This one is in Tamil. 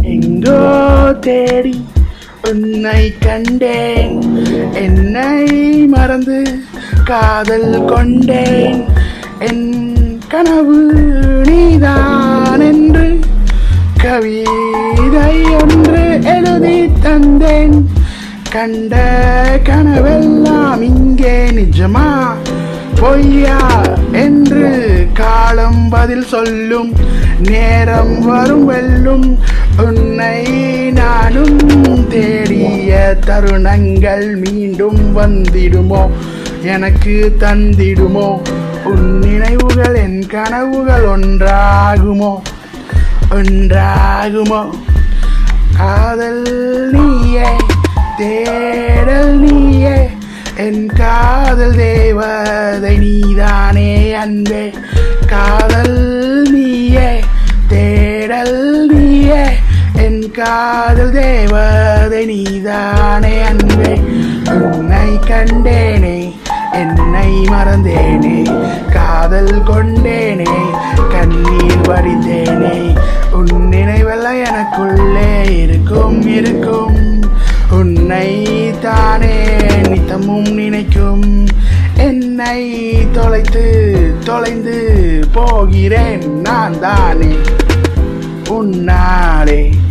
எங்கோ தேடி உன்னை கண்டேன் என்னை மறந்து காதல் கொண்டேன் என் கனவு நீதான் என்று கவிதை ஒன்று எழுதி தந்தேன் கண்ட கனவெல்லாம் இங்கே நிஜமா பொய்யா என்று காலம் பதில் சொல்லும் நேரம் வரும் வெல்லும் உன்னை நானும் தேடிய தருணங்கள் மீண்டும் வந்திடுமோ எனக்கு தந்திடுமோ உன் நினைவுகள் என் கனவுகள் ஒன்றாகுமோ ஒன்றாகுமோ காதல் நீயே தேடல் நீயே என் காதல் தேவதை நீதானே அன்பே காதல் நீயே தேடல் நீயே என் காதல் தேவதை நீதானே அன்பே உன்னை கண்டேனே என்னை மறந்தேனே காதல் கொண்டேனே கண்ணீர் வடித்தேனே உன் நினைவெல்லாம் எனக்குள்ளே இருக்கும் இருக்கும் உன்னை தானே நித்தமும் நினைக்கும் என்னை தொலைத்து தொலைந்து போகிறேன் நான் தானே உன்னாலே